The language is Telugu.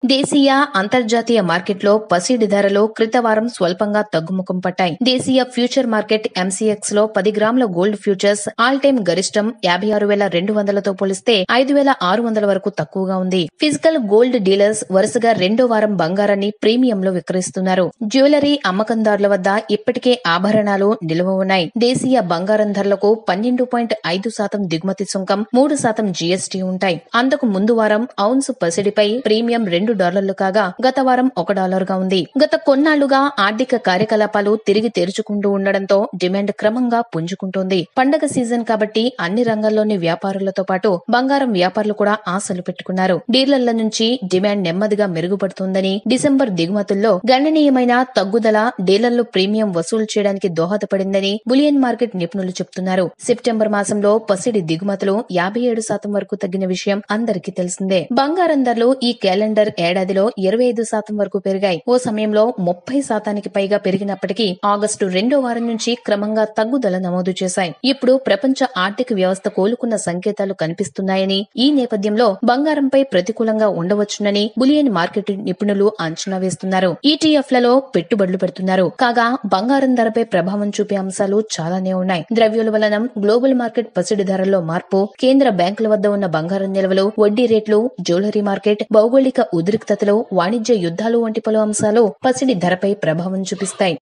దేశీయ అంతర్జాతీయ మార్కెట్లో పసిడి ధరలు క్రితవారం స్వల్పంగా తగ్గుముఖం పట్టాయి దేశీయ ఫ్యూచర్ మార్కెట్ ఎంసీఎక్స్ లో పది గ్రాముల గోల్డ్ ఫ్యూచర్స్ ఆల్ టైమ్ గరిష్టం యాభై ఆరు వేల రెండు వందలతో పోలిస్తే ఐదు వేల ఆరు వందల వరకు తక్కువగా ఉంది ఫిజికల్ గోల్డ్ డీలర్స్ వరుసగా రెండో వారం బంగారాన్ని ప్రీమియంలో విక్రయిస్తున్నారు జ్యువెలరీ అమ్మకందారుల వద్ద ఇప్పటికే ఆభరణాలు నిల్వ ఉన్నాయి దేశీయ బంగారం ధరలకు పన్నెండు పాయింట్ ఐదు శాతం దిగుమతి సుంకం మూడు శాతం జీఎస్టీ ఉంటాయి అందుకు ముందు వారం ఔన్స్ పసిడిపై ప్రీమియం రెండు డాలర్లు కాగా గత వారం ఒక డాలర్ గా ఉంది గత కొన్నాళ్లుగా ఆర్థిక కార్యకలాపాలు తిరిగి తెరుచుకుంటూ ఉండడంతో డిమాండ్ క్రమంగా పుంజుకుంటోంది పండగ సీజన్ కాబట్టి అన్ని రంగాల్లోని వ్యాపారులతో పాటు బంగారం వ్యాపారులు కూడా ఆశలు పెట్టుకున్నారు డీలర్ల నుంచి డిమాండ్ నెమ్మదిగా మెరుగుపడుతోందని డిసెంబర్ దిగుమతుల్లో గణనీయమైన తగ్గుదల డీలర్లు ప్రీమియం వసూలు చేయడానికి దోహదపడిందని బులియన్ మార్కెట్ నిపుణులు చెబుతున్నారు సెప్టెంబర్ మాసంలో పసిడి దిగుమతులు యాభై ఏడు శాతం వరకు తగ్గిన విషయం అందరికీ తెలిసిందే బంగారం ధరలు ఈ క్యాలెండర్ ఏడాదిలో ఇరవై ఐదు శాతం వరకు పెరిగాయి ఓ సమయంలో ముప్పై శాతానికి పైగా పెరిగినప్పటికీ ఆగస్టు రెండో వారం నుంచి క్రమంగా తగ్గుదల నమోదు చేశాయి ఇప్పుడు ప్రపంచ ఆర్థిక వ్యవస్థ కోలుకున్న సంకేతాలు కనిపిస్తున్నాయని ఈ నేపథ్యంలో బంగారంపై ప్రతికూలంగా ఉండవచ్చునని బులియన్ మార్కెట్ నిపుణులు అంచనా వేస్తున్నారు ఈటీఎఫ్ లలో పెట్టుబడులు పెడుతున్నారు కాగా బంగారం ధరపై ప్రభావం చూపే అంశాలు చాలానే ఉన్నాయి ద్రవ్యోల్బణం గ్లోబల్ మార్కెట్ పసిడి ధరల్లో మార్పు కేంద్ర బ్యాంకుల వద్ద ఉన్న బంగారం నిల్వలు వడ్డీ రేట్లు జ్యువెలరీ మార్కెట్ భౌగోళిక ఉద్రిక్తతలు వాణిజ్య యుద్ధాలు వంటి పలు అంశాలు పసిడి ధరపై ప్రభావం చూపిస్తాయి